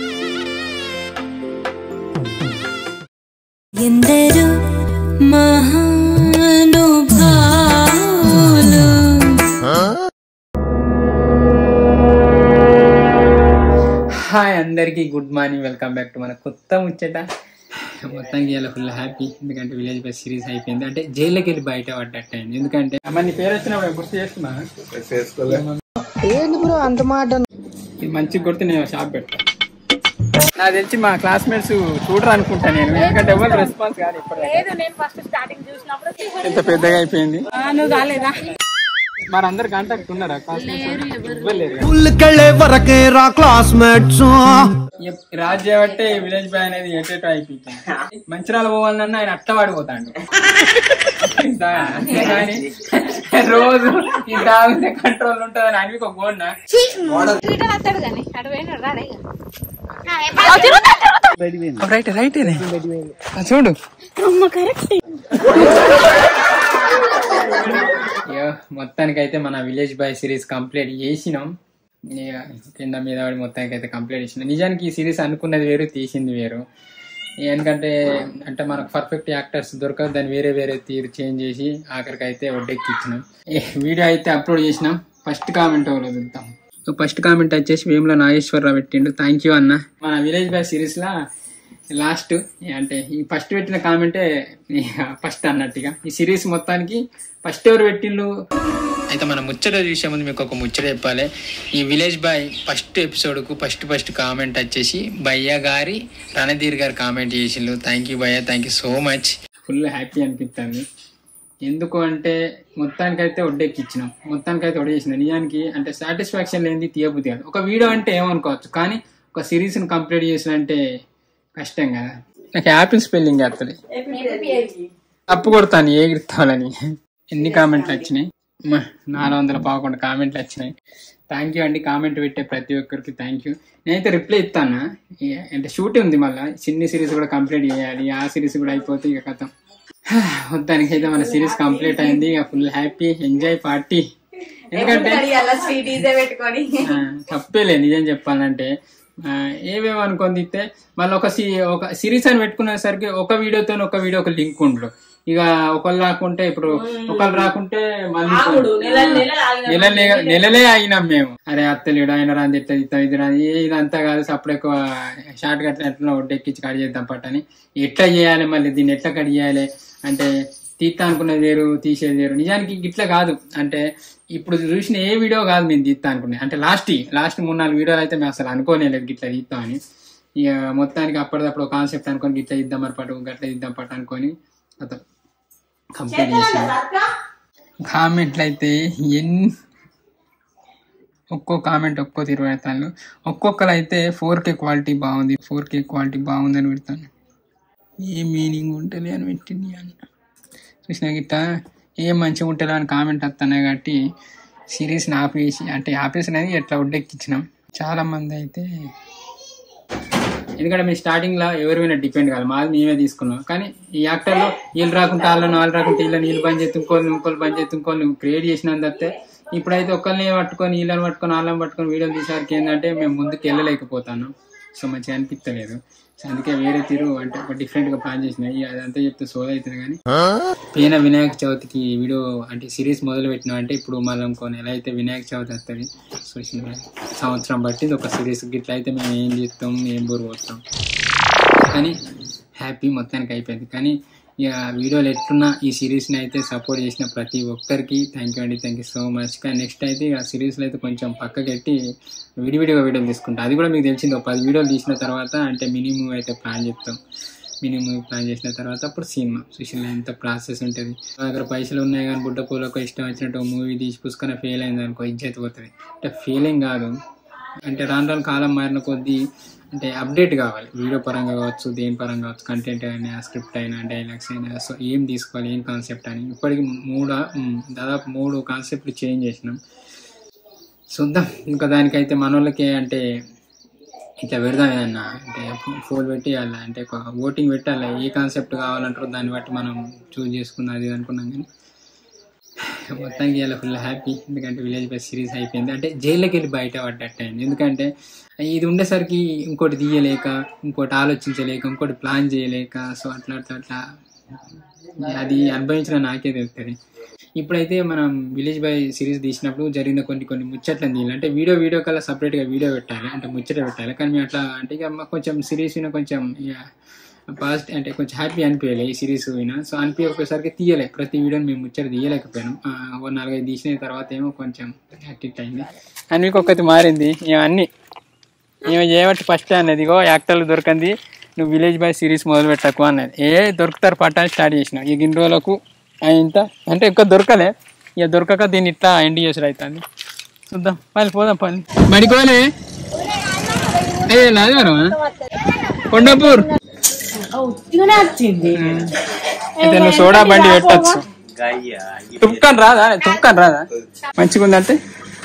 ఎందరో మహానుభావులు హాయ్ అందరికీ good morning welcome back to మన కొత్త ముచ్చట మొత్తానికి ఇలా ఫుల్ హ్యాపీ ఎందుకంటే విలేజ్ బస్ సిరీస్ అయిపోయింది అంటే జైల్లోకి వెళ్ళి బయట పడ్డట్టు అయింది ఎందుకంటే అమ్మ నీ పేరు వచ్చినప్పుడు గుర్తు చేస్తున్నా ఇది మంచిగా గుర్తు నేను షాప్ పెట్టా నాకు తెలిసి మా క్లాస్మేట్స్ చూడరు అనుకుంటా నేను ఎందుకంటే ఎవరు రెస్పాన్స్ కాదు ఇప్పుడు ఎంత పెద్దగా అయిపోయింది నువ్వు కాలేదా మరి అందరు కాంటాక్ట్ ఉన్నారా క్లాస్మేట్స్ ఇవ్వలేరు కదా. ఉల్లికెళ్ళే వరకే రా క్లాస్మేట్స్ ఎప్- రాజు చేయబట్టే విలేజ్ బాయ్ అనేది ఎటేటో అయిపోయింది మంచిరాలు పోవాలన్నా ఆయన అట్ట వాడిపోతాడు అంతేగాని రోజు ఈ తాగితే కంట్రోల్ ఉంటుందని అని ఒక గోడ రిటర్న్ వస్తాడు కానీ అటు పోయినాడు రాడే రైట్ రైట్ చూడు అయ్యో, మొత్తానికైతే మన విలేజ్ బాయ్ సిరీస్ కంప్లీట్ చేసినాం ఇక కింద మీద పడి మొత్తానికి అయితే కంప్లీట్ చేసినాం నిజానికి ఈ సిరీస్ అనుకున్నది వేరు తీసింది వేరు ఎందుకంటే అంటే మనకు పర్ఫెక్ట్ యాక్టర్స్ దొరకదు దాన్ని వేరే వేరే తీరు చేంజ్ చేసి ఆఖరికి అయితే ఒడ్డెక్కిచ్చినాం ఈ వీడియో అయితే అప్లోడ్ చేసినాం ఫస్ట్ కామెంట్ వదులుతాం సో ఫస్ట్ కామెంట్ వచ్చేసి వేముల నాగేశ్వరరావు పెట్టిండు థ్యాంక్ యూ అన్న మన విలేజ్ బాయ్ సిరీస్ లా లాస్ట్ అంటే ఈ ఫస్ట్ పెట్టిన కామెంటే ఫస్ట్ అన్నట్టుగా ఈ సిరీస్ మొత్తానికి ఫస్ట్ ఎవరు పెట్టిండు అయితే మన ముచ్చట చూసే ముందు మీకు ఒక ముచ్చట చెప్పాలి ఈ విలేజ్ బాయ్ ఫస్ట్ ఎపిసోడ్కు ఫస్ట్ ఫస్ట్ కామెంట్ వచ్చేసి భయ్య గారి రణధీర్ గారు కామెంట్ చేసిండు థ్యాంక్ యూ భయ్య thank you so much full happy అనిపిస్తుంది ఎందుకు అంటే మొత్తానికైతే ఒడ్డెక్కిచ్చినాం మొత్తానికైతే ఒడేసినాం నిజానికి అంటే సాటిస్ఫాక్షన్ లేనిది తీయబుద్ధి కాదు ఒక వీడియో అంటే ఏమనుకోవచ్చు కానీ ఒక సిరీస్ని కంప్లీట్ చేసిన అంటే కష్టం కదా నాకు యాపిల్ స్పెల్లింగ్ వస్తుంది తప్పు కొడతాను ఏ గిర్తాలని ఎన్ని కామెంట్లు వచ్చినాయి మ, నాలుగు వందల పదకొండు కామెంట్లు వచ్చినాయి థ్యాంక్ యూ అండి కామెంట్ పెట్టే ప్రతి ఒక్కరికి థ్యాంక్ యూ నేనైతే రిప్లై ఇస్తాను ఏ- అంటే షూట్ ఉంది మళ్ళీ చిన్ని సిరీస్ కూడా కంప్లీట్ చేయాలి ఆ సిరీస్ కూడా అయిపోతే ఇక కథం మొత్తానికి అయితే మన సిరీస్ కంప్లీట్ అయింది ఇక ఫుల్ హ్యాపీ ఎంజాయ్ పార్టీ ఎందుకంటే పెట్టుకొని ఆ, తప్పేలే నిజం చెప్పాలంటే ఆ, ఏమేమి అనుకొని తిస్తే మళ్ళీ ఒక సి ఒక సిరీస్ అని పెట్టుకునేసరికి ఒక వీడియోతో ఒక వీడియో ఒక లింక్ ఉండడు ఇక ఒకళ్ళు రాకుంటే ఇప్పుడు ఒకళ్ళు రాకుంటే మళ్ళీ నెల నెల- నెలలే ఆగినాం మేము అరే అత్తలేడు ఆయన రాని ఎట్లా ఇస్తాం ఇది రాని ఏ ఇదంతా కాదు సప్పుడు ఎక్కువ షార్ట్ కట్ ఎట్లా ఒడ్డెక్కించి కట్ చేద్దాం పట్టని ఎట్లా చేయాలి మళ్ళీ దీన్ని ఎట్లా కట్ చేయాలి అంటే తీస్తా అనుకున్నది వేరు తీసేది వేరు నిజానికి ఇట్లా కాదు అంటే ఇప్పుడు చూసిన ఏ వీడియో కాదు మేము తీస్తా అనుకున్నాయి అంటే లాస్ట్ లాస్ట్ మూడు నాలుగు వీడియోలు అయితే మేము అసలు అనుకోనేలేదు ఇట్లా తీస్తామని ఇక మొత్తానికి అప్పటిదప్పుడు కాన్సెప్ట్ అనుకొని ఇట్లా ఇద్దాం మరి పట్టు గట్ల ఇద్దాం పట్టు అనుకొని అతను కంప్లీట్ చేసాం కామెంట్లు అయితే ఎన్ని ఒక్కో కామెంట్ ఒక్కో తీరు పెడతాను ఒక్కొక్కరు అయితే ఫోర్ కే క్వాలిటీ బాగుంది ఫోర్ కే క్వాలిటీ బాగుందని పెడతాను ఏ మీనింగ్ ఉంటుంది అని పెట్టింది అని చూసిన గిట్ట ఏం మంచిగా ఉంటుందో అని కామెంట్ వస్తున్నాయి కాబట్టి సిరీస్ని ఆపేసి అంటే ఆపేసి అనేది ఎట్లా ఒడ్డెక్కించినాం చాలా మంది అయితే ఎందుకంటే మేము స్టార్టింగ్ లో ఎవరి మీద డిపెండ్ కాదు మాది మేమే తీసుకున్నాం కానీ ఈ యాక్టర్ లో వీళ్ళు రాకుంటే వాళ్ళని వాళ్ళు రాకుంటే వీళ్ళని వీళ్ళు బంద్ చేసి ఇంకోళ్ళు ఇంకోళ్ళు బంద్ చేసి ఇంకోళ్ళు క్రియేట్ చేసినా తప్పితే ఇప్పుడైతే ఒకరిని పట్టుకొని వీళ్ళని పట్టుకొని వాళ్ళని పట్టుకొని వీడియోలు తీసేసరికి ఏంటంటే మేము ముందుకు వెళ్ళలేకపోతాను సో మంచిగా అనిపించలేదు సో అందుకే వేరే తీరు అంటే ఒక డిఫరెంట్ గా ప్లాన్ చేసిన ఇక అదంతా చెప్తే సోద అవుతుంది కానీ పోయిన వినాయక చవితికి వీడియో అంటే సిరీస్ మొదలు పెట్టినా అంటే ఇప్పుడు మళ్ళీ ఇంకో నెల అయితే వినాయక చవితి వస్తుంది సో చిన్న సంవత్సరం బట్టి ఒక సిరీస్ గిట్ల అయితే మేము ఏం చేస్తాం ఏం బోరు పోతాం కానీ హ్యాపీ మొత్తానికి అయిపోయింది కానీ ఇక వీడియోలు ఎట్లున్నా ఈ సిరీస్ని అయితే సపోర్ట్ చేసిన ప్రతి ఒక్కరికి థ్యాంక్ యూ అండి థ్యాంక్ యూ సో మచ్ కానీ నెక్స్ట్ అయితే ఇక సిరీస్లో అయితే కొంచెం పక్కకెట్టి విడివిడిగా వీడియోలు తీసుకుంటాం అది కూడా మీకు తెలిసింది ఒక పది వీడియోలు తీసిన తర్వాత అంటే మినిమం అయితే ప్లాన్ చేస్తాం మినిమం ప్లాన్ చేసిన తర్వాత అప్పుడు సినిమా సుశీల ఎంత ప్రాసెస్ ఉంటుంది నా దగ్గర పైసలు ఉన్నాయి కానీ బుడ్డ పూలకు ఇష్టం వచ్చినట్టు మూవీ తీసి పుసుకొని ఫెయిల్ అయింది అనుకో ఇజ్జత్ పోతుంది అంటే ఫెయిలింగ్ కాదు అంటే రాను రాను కాలం మారిన కొద్దీ అంటే అప్డేట్ కావాలి వీడియో పరంగా కావచ్చు దేని పరంగా కావచ్చు కంటెంట్ అయినా స్క్రిప్ట్ అయినా డైలాగ్స్ అయినా సో ఏం తీసుకోవాలి ఏం కాన్సెప్ట్ అని ఇప్పటికి మూడు ఉమ్, దాదాపు మూడు కాన్సెప్ట్లు చేంజ్ చేసినాం చూద్దాం ఇంకా దానికైతే మన వాళ్ళకి అంటే ఇట్లా పెడదాం ఏదన్నా అంటే ఫోన్ పెట్టి అలా అంటే ఒక ఓటింగ్ పెట్టాలి ఏ కాన్సెప్ట్ కావాలంటారో దాన్ని బట్టి మనం చూజ్ చేసుకుందాం అది ఇది అనుకున్నాం కానీ మొత్తానికి ఇలా ఫుల్ హ్యాపీ ఎందుకంటే విలేజ్ బస్ సిరీస్ అయిపోయింది అంటే జైల్లోకి వెళ్ళి బయట పడ్డట్టు అయింది ఎందుకంటే ఇది ఉండేసరికి ఇంకోటి తీయలేక ఇంకోటి ఆలోచించలేక ఇంకోటి ప్లాన్ చేయలేక సో అట్లా అట్లా అట్లా అది అనుభవించిన నాకే తెలుస్తుంది ఇప్పుడైతే మనం విలేజ్ బై సిరీస్ తీసినప్పుడు జరిగిన కొన్ని కొన్ని ముచ్చట్లను తీయాలి అంటే వీడియో వీడియో కల్లా సపరేట్గా వీడియో పెట్టాలి అంటే ముచ్చట పెట్టాలి కానీ మేము అట్లా అంటే ఇక మాకు కొంచెం సిరీస్ విన కొంచెం పాజిటివ్ అంటే కొంచెం హ్యాపీ అనిపించలే ఈ సిరీస్ విన సో అనిపించకపోయేసరికి తీయలే ప్రతి వీడియోని మేము ముచ్చట తీయలేకపోయాం ఆ, ఓ నాలుగైదు తీసిన తర్వాత ఏమో కొంచెం యాక్టివ్ అయింది అని మీకు ఒకటి మారింది అన్నీ ఏమో చేయబట్టి ఫస్ట్ అన్నది ఇగో యాక్టర్లు దొరకంది నువ్వు విలేజ్ బాయ్ సిరీస్ మొదలు పెట్టకు అన్నది ఏ దొరుకుతారు పట్టాలి స్టార్ట్ చేసిన ఇక ఇన్ని రోజులకు ఇంత అంటే ఇంకా దొరకలే ఇక దొరకక దీన్ని ఇట్లా ఎండి చేసుడు అవుతుంది చూద్దాం మళ్ళీ పోదాం పని మడికోలే ఏ లాజారు కొండపూర్ అయితే నువ్వు సోడా బండి పెట్టచ్చు తుక్కని రాదా తుక్కని రాదా మంచిగా ఉందంటే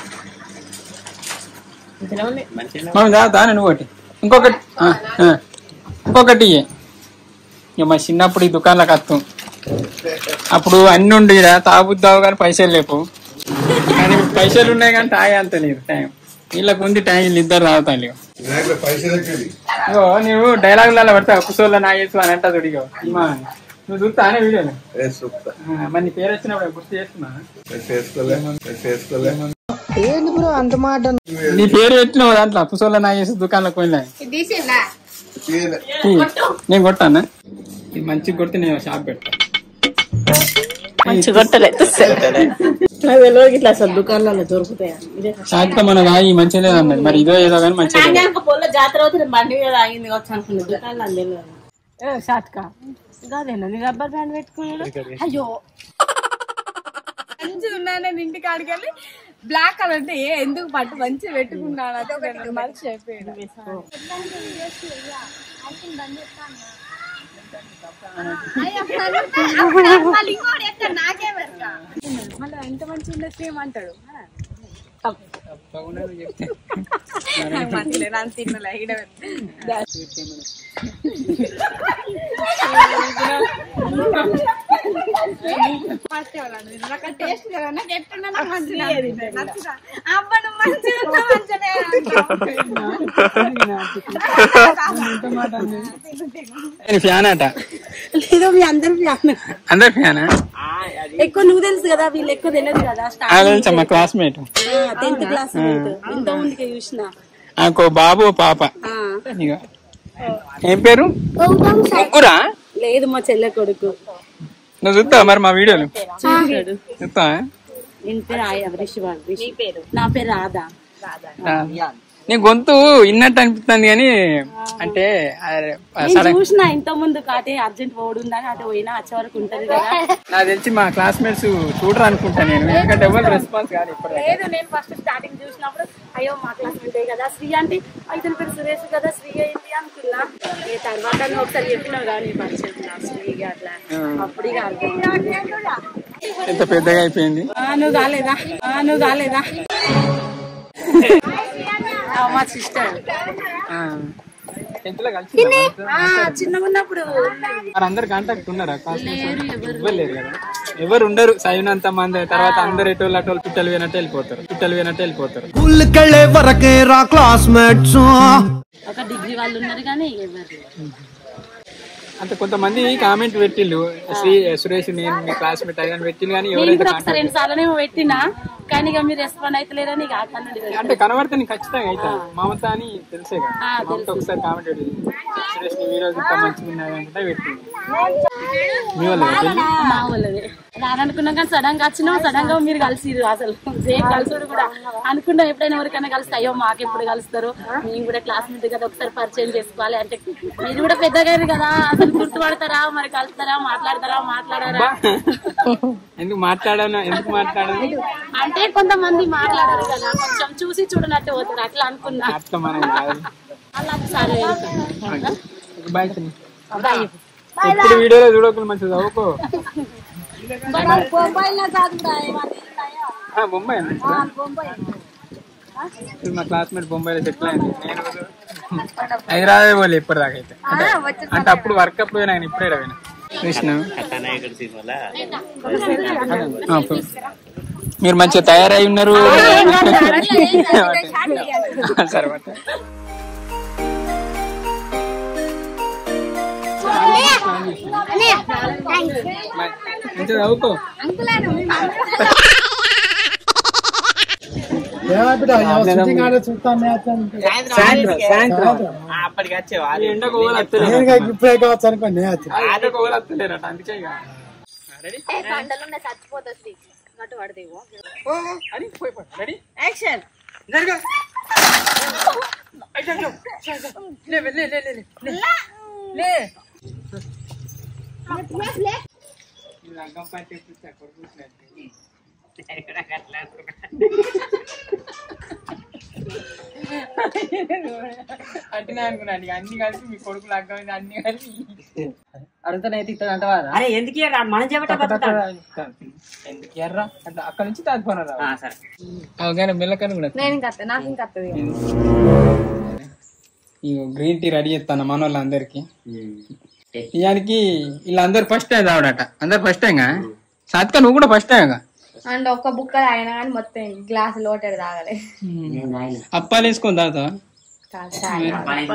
మనం తాగుతా నువ్వు ఒకటి ఇంకొకటి ఆ, ఆ. ఇంకొకటి ఇయ్యి. ఇక మా చిన్నప్పుడు ఈ దుకాణంలోకి వస్తాం అప్పుడు అన్ని ఉండి తాగుతావు కానీ పైసలు లేవు కానీ ఇప్పుడు పైసలు ఉన్నాయి కానీ తాగే అంత లేదు టైం వీళ్ళకి ఉంది టైం వీళ్ళు ఇద్దరు తాగుతాను ఇగో ఇగో నువ్వు డైలాగులలో పడతావు కుసోళ్ళ నాగేసు అని అంటా చూడిగో ఇమా నువ్వు చూస్తానే వీడియోలు ఆ, మరి నీ పేరు వచ్చినప్పుడు గుర్తు చేస్తున్నా నీ పేరు పెట్టినావు దాంట్లో కుసోళ్ళ నాగేసు దుకాణంలోకి వెళ్ళా తీసిందా నేను కొట్టానా ఇది మంచిగా కొడితే నేను షాప్ పెడతా మంచి కొట్టలేదు నాకు తెలియదు ఇట్లా అసలు దుకాణాలలో దొరుకుతాయి ఇదే షాప్ మన ఈ మంచిగా లేదు అన్నది మరి ఇదో ఏదో కానీ మంచిగా లేదు. ఇంకా పొల్ల జాతర అవుతుంది బండి మీద ఆగింది కావచ్చు అనుకున్నా దుకాణాలు తెలియదు షాట్కా కాదేనా నీ రబ్బర్ బ్యాండ్ పెట్టుకున్నాడు అయ్యో మంచిగా ఉన్నాను ఇంటికి ఆడికెళ్ళి బ్లాక్ కలర్ అంటే ఏ ఎందుకు పట్టు మంచిగా పెట్టుకున్నాను అది ఒకటి మంచి అయిపోయాడు మళ్ళీ ఎంత మంచి ఇండస్ట్రీ ఏమంటాడు మంచిలే నన్ను తిన్నలే ఈడ టేస్ట్ కదా నాకు ఎట్టున్నా నాకు మంచిగా నచ్చుదా అబ్బా నువ్వు మంచిగా ఉన్నావు, మంచిగానే నేను ఫ్యాన్ అట లేదో మీ అందరు ఫ్యాన్ అందరు ఫ్యానా ఎక్కువ నువ్వు తెలుసు కదా వీళ్ళు ఎక్కువ తెలియదు కదా తెలుసా మా క్లాస్మేట్ టెన్త్ క్లాస్ ఇంత ముందుకే చూసిన నాకు ఓ బాబు ఓ పాప ఆ. ఇక ఏం పేరు ముగ్గురా లేదు మా చెల్లె కొడుకు నువ్వు చూస్తావా మరి మా వీడియోలు చూసాడు చూస్తావా ఇంటి పేరు ఆయ రిషి వాడు రిషి పేరు నా పేరు రాధా నీ గొంతు ఇన్నట్టు అనిపిస్తుంది కానీ అంటే అరే, నేను సడన్ చూసిన ఇంత ముందు కాటే అర్జెంట్ పోడు ఉందని అటు పోయినా వచ్చే వరకు ఉంటది కదా నాకు తెలిసి మా క్లాస్మేట్స్ చూడరు అనుకుంటా నేను ఎందుకంటే ఎవరు రెస్పాన్స్ కాదు ఇప్పుడు లేదు నేను ఫస్ట్ స్టార్టింగ్ చూసినప్పుడు అయ్యో మా క్లాస్ ఉంటే కదా శ్రీ అంటే అయితే పేరు సురేష్ కదా శ్రీ అయింది అనుకున్నా ఏ తర్వాత నువ్వు ఒకసారి చెప్పినావు కానీ పరిచయం నా శ్రీగా అట్లా అప్పుడు ఇక అర్థం ఎంత పెద్దగా అయిపోయింది ఆ, నువ్వు కాలేదా ఆ, నువ్వు కాలేదా ఆ, మా సిస్టర్ టెన్త్ లో కలిసి చిన్నగా ఉన్నప్పుడు మరి అందరు కాంటాక్ట్ ఉన్నారా క్లాస్మేట్స్ ఇవ్వలేరు కదా ఎవరు ఉండరు సైనంత మంది తర్వాత అందరు ఎటోళ్ళు అటోళ్ళు పిట్టలు పోయినట్టు వెళ్ళిపోతారు పిట్టలు పోయినట్టు వెళ్ళిపోతారు ఉల్లికెళ్ళే వరకే రా క్లాస్మేట్స్ ఒక డిగ్రీ వాళ్ళు ఉన్నారు కానీ ఎవరు లేరు. అంత కొంతమంది కామెంట్ పెట్టిళ్ళు శ్రీ సురేష్ నేను మీ క్లాస్మేట్ అయ్యాను పెట్టిళ్ళు కానీ నేను ఎవరైతే కూడా ఒకసారి రెండు సార్లు పెట్టినా కానీ ఇక మీరు రెస్పాండ్ అవుతలేరని ఇక అక్కడ నుండి వెళ్ళిపోయాను. అంటే కనబడితే నీకు ఖచ్చితంగా అయితే మమత అని తెలిసే కదా ఆ, మమత ఒకసారి కామెంట్ పెట్టింది సురేష్ నీ వీడియోస్ ఇంత మంచిగా ఉన్నాయి అంటే పెట్టింది మీ వల్ల పెట్టింది మా వాళ్ళది రాననుకున్నాం కానీ సడన్ గా వచ్చినాం సడన్ గా మీరు కలిసిరు అసలు సేమ్ కలుసుడు కూడా అనుకున్నాం ఎప్పుడైనా ఎవరికైనా కలిస్తే అయ్యో మాకు ఎప్పుడు కలుస్తారు మేము కూడా క్లాస్ మీద కదా ఒకసారి పరిచయం చేసుకోవాలి అంటే మీరు కూడా పెద్దగా కదా అసలు గుర్తుపడతారా మరి కలుస్తారా మాట్లాడతారా మాట్లాడారా ఎందుకు మాట్లాడాను ఎందుకు మాట్లాడాను అంటే కొంతమంది మాట్లాడారు కదా కొంచెం చూసి చూడనట్టు పోతారు అట్లా అనుకున్నా అట్లా మనం కాదు అలా ఒకసారి వెళ్తాం. బాయ్ చిన్ని. ఎప్పుడు వీడియోలో చూడకుండా మంచిగా చదువుకో ఆ, బొంబాయి అన్న. ఇది మా క్లాస్మేట్ బొంబాయిలో సెటిల్ అయింది నేను హైదరాబాద్ పోలే ఇప్పటిదాకా అయితే అంటే అంటే అప్పుడు వర్క్ అప్పుడు పోయినా కానీ ఇప్పుడే పోయినా కృష్ణ ఆ, పో. మీరు మంచిగా తయారై ఉన్నారు సరే పట్టు. మంచిగా చదువుకో సాయంత్రం సాయంత్రం ఎండకు పోవాలి వస్తలేరు. ఎండకు పోవాలి వస్తలేరట, అందుకే ఇక. రెడీ? ఓ, అని పోయి పోయి. రెడీ? యాక్షన్ జరగా. అయ్యో, అయ్యో. లే, లే, లే, లే, లే. లే. ఈ లంగం పట్టి ఎప్పుడు చక్కర పూసినట్టు. అట్టినా అనుకున్నాను ఇక అన్ని కలిపి మీ కొడుకు లగ్గం అన్ని కలిపి అడుగుతానైతే ఇస్తాడు అంటవా అరే ఎందుకు ఇయ్యరా? మనం చెప్పట బతుకుతాడు ఎందుకు ఎర్రా అట్లా అక్కడ నుంచి తాగిపోనారా ఆ, సరే అవగానే మెల్లకని కూడా నేను ఇంకా వస్తా, నాకు ఇంకా వస్తుంది ఈ గ్రీన్ టీ రెడీ చేస్తాను మన వాళ్ళందరికి ఇయానికి వీళ్ళందరూ ఫస్ట్ టైం తాగడట అందరు ఫస్ట్ టైంగా సాత్కా నువ్వు కూడా ఫస్ట్ టైంగా అండ్ ఒక్క బుక్క తాగినా కానీ మొత్తం గ్లాస్ లోటెడ్ తాగలే అప్పాలు వేసుకొని తాగుతావా కాదు, చాయ్.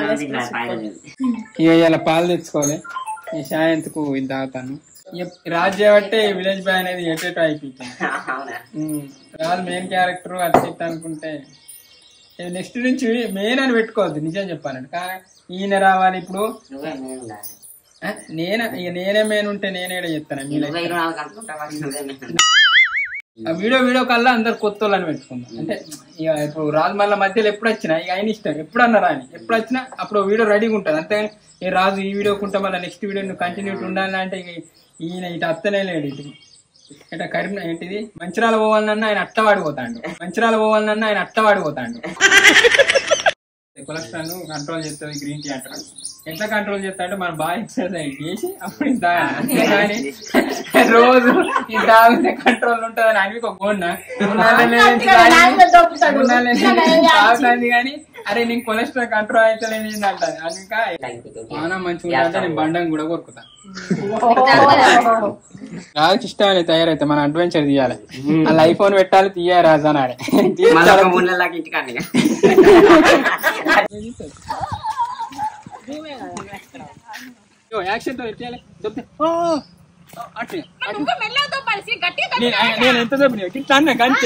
ఇక ఇలా పాలు తెచ్చుకోవాలి ఈ సాయంత్రకు ఇది తాగుతాను ఇక రాజు చేయబట్టే విలేజ్ బాయ్ అనేది ఎటేటో అయిపోయింది అవునా ఉమ్, రాజు మెయిన్ క్యారెక్టర్ అట్లా ఇట్లా అనుకుంటే నెక్స్ట్ నుంచి మెయిన్ అని పెట్టుకోవద్దు నిజం చెప్పానండి కానీ ఈయన రావాలి ఇప్పుడు నువ్వే నేను ఉండాలి. ఆ, నేనే ఇక నేనే మెయిన్ ఉంటే నేనే చెప్తాను మీ నువ్వే లెక్క. ఇరవై నాలుగు అనుకుంటావా? నువ్వే నేను ఉండాలి. ఆ వీడియో వీడియో కల్లా అందరు కొత్త వాళ్ళని పెట్టుకుందాం అంటే ఇక ఇప్పుడు రాజు మళ్ళీ మధ్యలో ఎప్పుడు వచ్చినా ఇక ఆయన ఇష్టం ఎప్పుడు అన్నారా అని ఎప్పుడు వచ్చినా అప్పుడు వీడియో రెడీగా ఉంటుంది అంతేగాని ఈ రాజు ఈ వీడియో కుంటా మళ్ళీ నెక్స్ట్ వీడియో నువ్వు కంటిన్యూటీ ఉండాలి అంటే ఇక ఈయన ఇటు అత్తనే లేడు ఇటు ఇట కరీం ఏంటిది మంచిరాల పోవాలన్నా ఆయన అట్ట వాడిపోతాడు మంచిరాల పోవాలన్నా ఆయన అట్ట వాడిపోతాడు కొలెస్ట్రాల్ కంట్రోల్ చేస్తుంది గ్రీన్ టీ అంటారు ఎట్లా కంట్రోల్ చేస్తాడంటే మనం బాగా ఎక్సర్సైజ్ చేసి అప్పుడు ఇది తాగాలి అంతేగాని రోజు ఇది తాగితే కంట్రోల్ ఉంటుందని అవి ఒక గోన్న తాగుతుంది కానీ అరే నీకు కొలెస్ట్రాల్ కంట్రోల్ అయితే లేదు అంటాను అందుక చాలా మంచిగా ఉంటే నేను బండం కూడా కొరుకుతా రాజుకి ఇష్టం తయారైతే మన అడ్వెంచర్ తీయాలి అలా ఐఫోన్ పెట్టాలి తీయాలి రాజు అన్నాడు మళ్ళీ ఒక మూడు నెలలకి ఇంటికాడ ఇక. యాక్షన్ తో ఎట్లా దొబ్బే. ఓ, ఓ, అట్లే, అట్లే. నేను ఆ- నేను ఎంత దొబ్బినా ఇట్లా అన్నా అంతే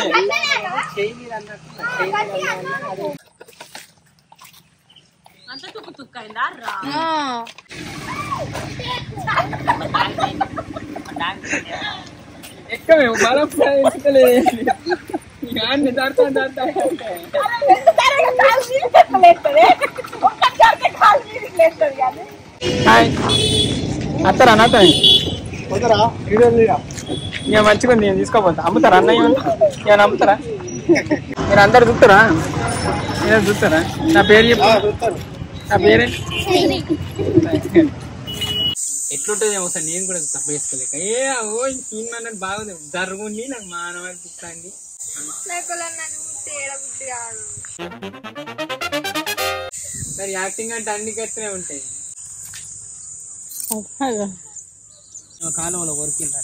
అంత తుక్కు తుక్కు అయిందా రా ఎక్కమే బలం ఎంచుకోలేదు అన్ని దాడుతా దాడుతా హాయ్ అత్తరా అన్నత ఇక మంచిగా ఉంది నేను తీసుకోపోతా అమ్ముతారా అన్నయ్య నేను అమ్ముతారా మీరు అందరు చూస్తారా మీరు చూస్తారా నా పేరు చెప్పు నా పేరే ఎట్లుంటుంది ఒకసారి నేను కూడా తప్ప వేసుకోలేక ఏ ఓ సినిమా నాకు బాగుంది జరుగుండి నాకు మానవ అనిపిస్తుంది మరి యాక్టింగ్ అంటే అన్ని కట్టినే ఉంటాయి ఒక కాలంలో కొరికింటారు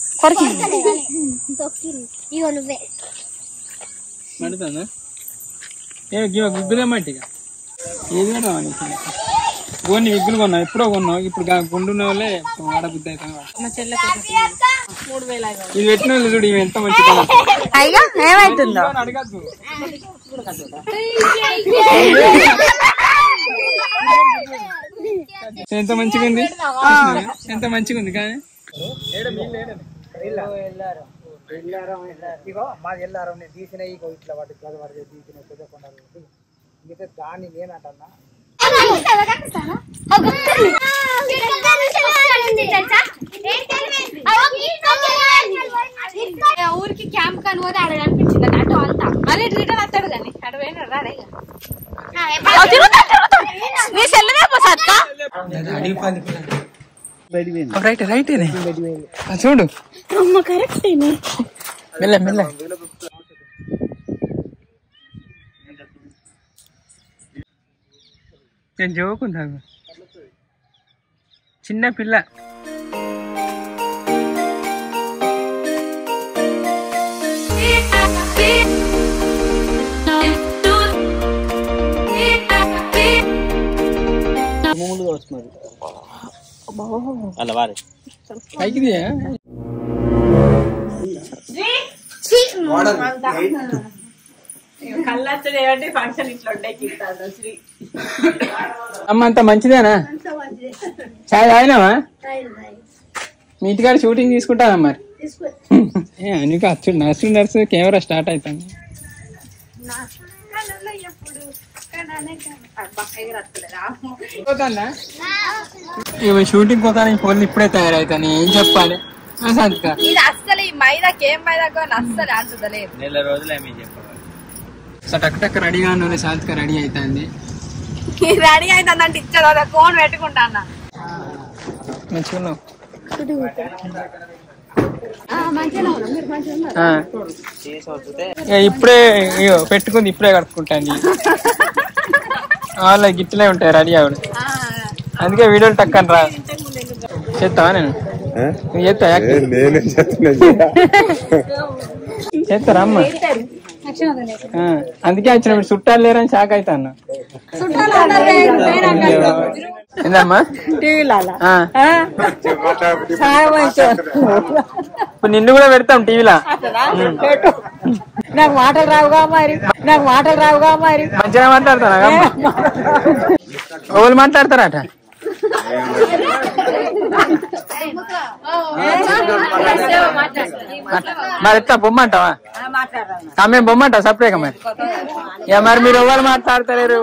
ఇగో నువ్వే మడుతుందా ఏ విగ్గులేమంటే ఇక ఏది కూడా కొన్ని విగ్గులు కొన్నావు ఎప్పుడో కొన్నావు ఇప్పుడు గా- గుండున్న వాళ్ళే ఆడబుద్ధి అవుతాం మా చెల్లెకి మూడు వేల ఐదు వందలు. ఇది పెట్టిన వాళ్ళు చూడు ఇవి ఎంత మంచి కలర్ అయ్యో ఏమైతుందో అని అడగద్దు ఎంత మంచిగా ఉంది ఎంత మంచిగా ఉంది కానీ ఇగో మాది వెళ్ళారు నేను తీసిన ఇగో ఇట్లా వాటి ఇట్లా వాటి తీసిన పెద్ద కొండలు మిగతా దాన్ని నేనంటన్నా ఊరికి క్యాంప్ కని పోతే ఆడ కనిపించింది అటు అంతా మళ్ళీ రిటర్న్ వస్తాడు కానీ అటు పోయినా రాడే నీ సెల్లనే పోసా రైట్ రైట్ చూడు మెల్ల మెల్ల నేను జోకుందా చిన్న పిల్ల Thank అలా వారి పైకి తీయ. అమ్మ అంత మంచిదేనా చాయ్ తాగినావా మీ ఇంటికాడ షూటింగ్ తీసుకుంటావా మరి ఏ, నీకు అచ్చు నర్సు నర్సు కెమెరా స్టార్ట్ అవుతుంది పోతాందా? ఇవి షూటింగ్ పోతాను ఫోన్లు ఇప్పుడే తయారవుతాను ఏం చెప్పాలి ఆ, సంతిక ఇది అస్సలు ఈ మైదాకి ఏం మైదాకో అని అస్సలు అంటుదలేదు నెల రోజులు ఏమీ చెప్పాలి సో టక్ టక్ రెడీగా ఉన్న శాంతిక రెడీ అవుతుంది రెడీ అవుతుందంటే ఇచ్చేది ఫోన్ పెట్టుకుంటా అన్న మంచిగా ఉన్నావు చేసి వస్తే ఇక ఇప్పుడే ఇగో పెట్టుకుంది ఇప్పుడే కట్టుకుంటాను వాళ్ళ గిట్లే ఉంటాయి రెడీ ఆవిడ అందుకే వీడియోలు టక్కని రా చేస్తావా నేను నువ్వు చేస్తా చేస్తారా అమ్మ ఆ, అందుకే వచ్చిన మీరు చుట్టాలు లేరని షాక్ అవుతా అన్న ఏందమ్మా ఆ. ఇప్పుడు నిన్ను కూడా పెడతాం టీవీలో నాకు మాటలు రావుగా మరి నాకు మాటలు రావుగా మరి మంచిగా మాట్లాడతారా ఎవరు మాట్లాడతారట మరి ఎట్లా బొమ్మంటావా ఆమె బొమ్మంటావా సపరేట్గా మరి ఇక మరి మీరు ఎవరు మాట్లాడతలేరు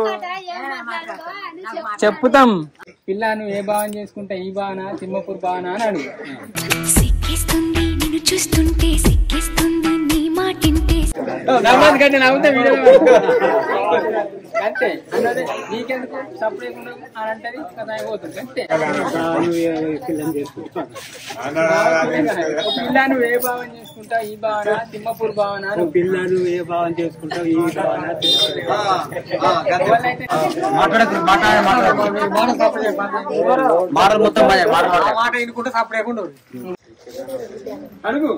చెప్పుతాం పిల్ల నువ్వు ఏ భావన చేసుకుంటా ఈ భావన తిమ్మపూర్ భావన అని అడుగు సిక్కిస్తుంది నిన్ను చూస్తుంటే సిక్కిస్తుంది నీ మాటింటే నవ్వదు కంటే నవ్వుతే వీడియో అంతే అన్నది నీకెందుకు సపరేట్ ఉండవు అని అంటది కదా అయిపోతుంది అంతే ఒక పిల్ల నువ్వు ఏ భావన చేసుకుంటావు ఈ భావన తిమ్మపూర్ భావన అని పిల్లలు ఏ భావం చేసుకుంటావు ఈ భావన ఎవరైతే మాట మొత్తం మాట మాట వినుకుంటే సపరేట్ ఉండవు అడుగు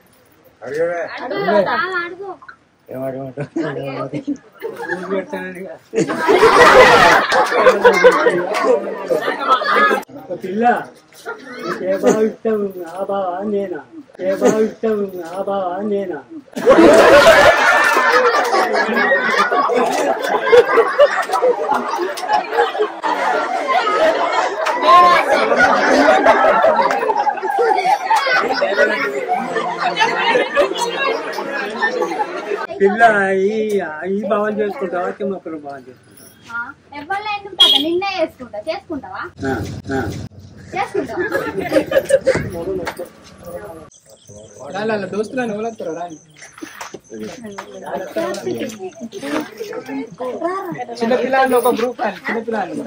పిల్ల నీకు ఏ భావం ఇష్టం ఆ బావ నేనా ఏ భావం ఇష్టం ఆ బావ నేనా పిల్ల ఈ ఈ భావం చేసుకుంటావా తిమ్మకులు భావం చేసుకుంటావా ఎవరిలో ఎందుకు కదా నిన్నే చేసుకుంటా చేసుకుంటావా ఆ, ఆ. చేసుకుంటావా వాళ్ళ వాళ్ళ దోస్తులను ఎవరు రాని చిన్న పిల్లలు ఒక గ్రూప్ అని చిన్న పిల్లలు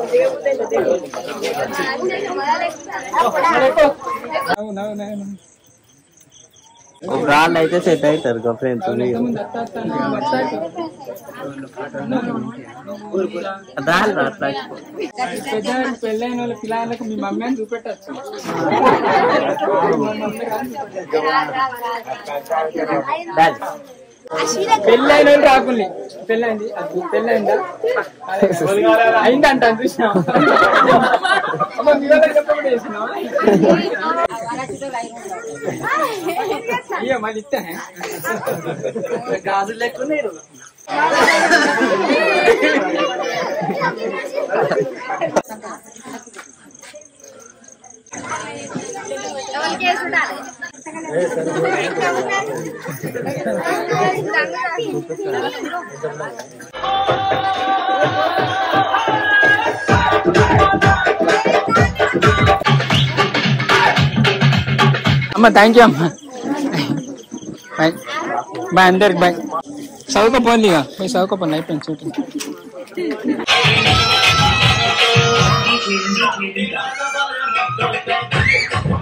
నవ్వు నవ్వు నవ్వు రాళ్ళు అయితే సెట్ అవుతారు ఒక ఫ్రెండ్స్ ముందు అత్త అత్త అన్న బత్తాయి. రాళ్ళు అట్లా పెద్ద పెళ్ళైన వాళ్ళ పిల్లలకు మీ మమ్మీ అని చూపెట్టచ్చు పెళ్ళైన వాళ్ళు రాకుండా పెళ్ళైంది అది పెళ్ళైందా అయిందంట చూసినా అమ్మ మీ వాళ్ళకి చెప్పకుండా చేసినావా? అయ్యో మళ్ళీ ఇస్తా గాజులు లేకున్నారు ఎవరికి వేసుండాలి అమ్మ థ్యాంక్ యూ అమ్మ బాయ్ బాయ్ అందరికి బాయ్ చదువుకోపోండి ఇక పోయి చదువుకోపోండి అయిపోయింది షూటింగ్ Thank you.